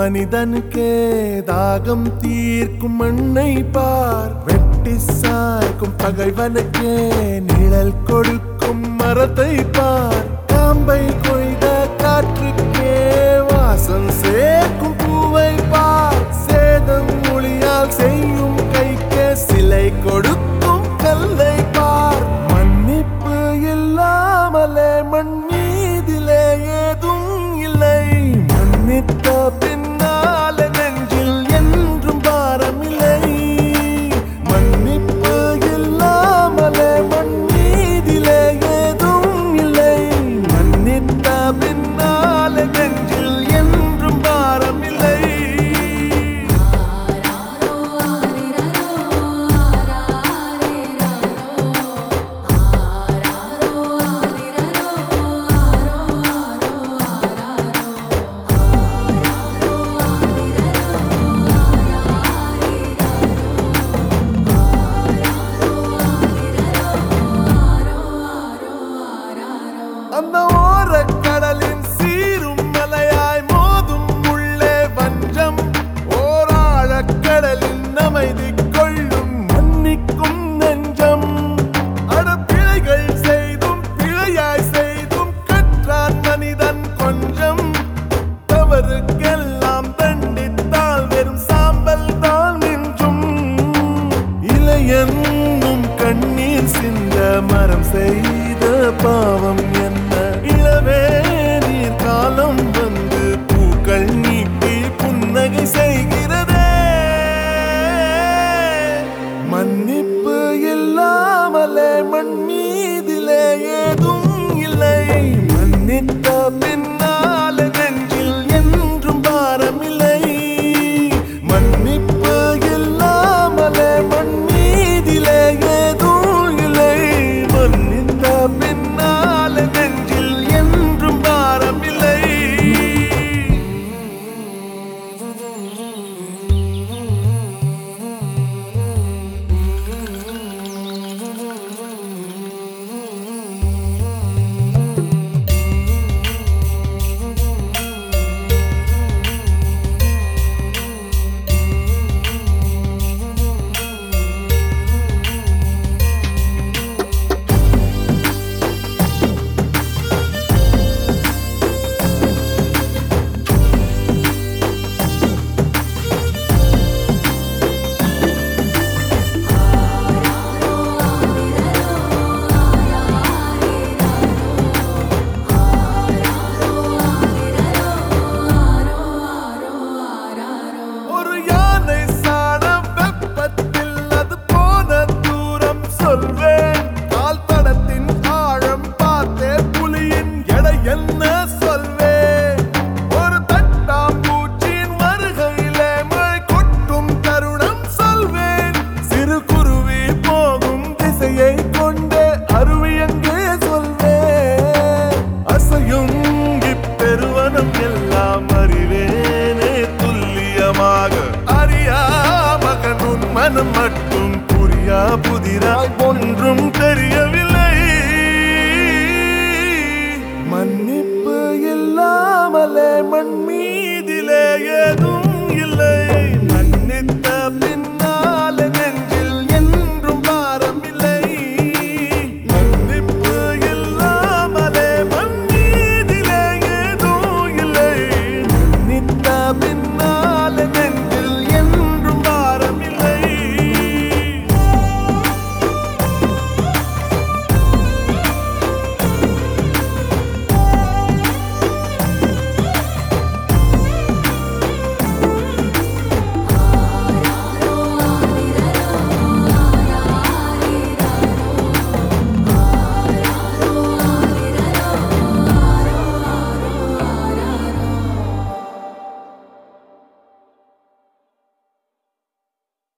மனிதனுக்கே தாகம் தீர்க்கும் மண்ணை பார் வெட்டி சாய்க்கும் பகைவனுக்கே நிழல் கொடுக்கும் மரத்தை பார் காம்பை கொய்த காற்றுக்கே வாசம் சேர்க்கும் பூவை பார் சேதம் மொழியால் செய்யும் கைக்கே சிலை கொடுக்கும் கல்லை பார் மன்னிப்பு இல்லாமலே மண் மீதிலே ஏதும் இல்லை மன்னித்த பின்னால நெஞ்சில் என்றும் பாரமில்லை மன்னிப்பு இல்லாமலே மண் மீதிலே ஏதும் இல்லை மன்னித்த பின்னால நெஞ்சில் என்றும் பாரமில்லை அந்த ஓரக்கடலின் சீரும் மலையாய் மோதும் உள்ளே வஞ்சம் ஓர் ஆழக்கடலின் அமைதி கொள்ளும் மன்னிக்கும் நெஞ்சம் அட பிழைகள் செய்தும் பிழையாய் செய்தும் கற்றான் மனிதன் கொஞ்சம் தவறுக்கெல்லாம் தண்டித்தால் வெறும் சாம்பல் தான் நின்றும் இளையன்னும் கண்ணீர் சிந்த மரம் செய்த பாவம் என்ன இளவே நீர் காலம் வந்து பூக்கள் நீட்டி புன்னகை செய்கிறதே மன்னிப்பு இல்லாமலே மண் மீதிலே ஏதும் இல்லை மன்னித்த பின்னால நெஞ்சில் என்றும் பாரமில்லை மன்னிப்பு இல்லாமலே மண் மீதிலே ஏதும் இல்லை மன்னித்த பின்னால நெஞ்சில் என்றும் பாரமில்லை ஒரு யானை சாணம் வெப்பத்தில் அது போன தூரம் சொல்வேன் கால் தடத்தின் ஆழம் பார்த்தே புலியின் எடை என்ன சொல்வேன் ஒரு தட்டாம்பூச்சியின் வருகையிலே மழை கொட்டும் தருணம் சொல்வேன் சிறு குருவி போகும் திசையை கொண்டே அருவி எங்கே சொல்வேன் அசையும் இப்பெருவனம் எல்லாம் அறிவேனே துல்லியமாக அறியா மகன் உன் மனம் மட்டும் புரியா புதிராய் ஒன்றும் தெரிய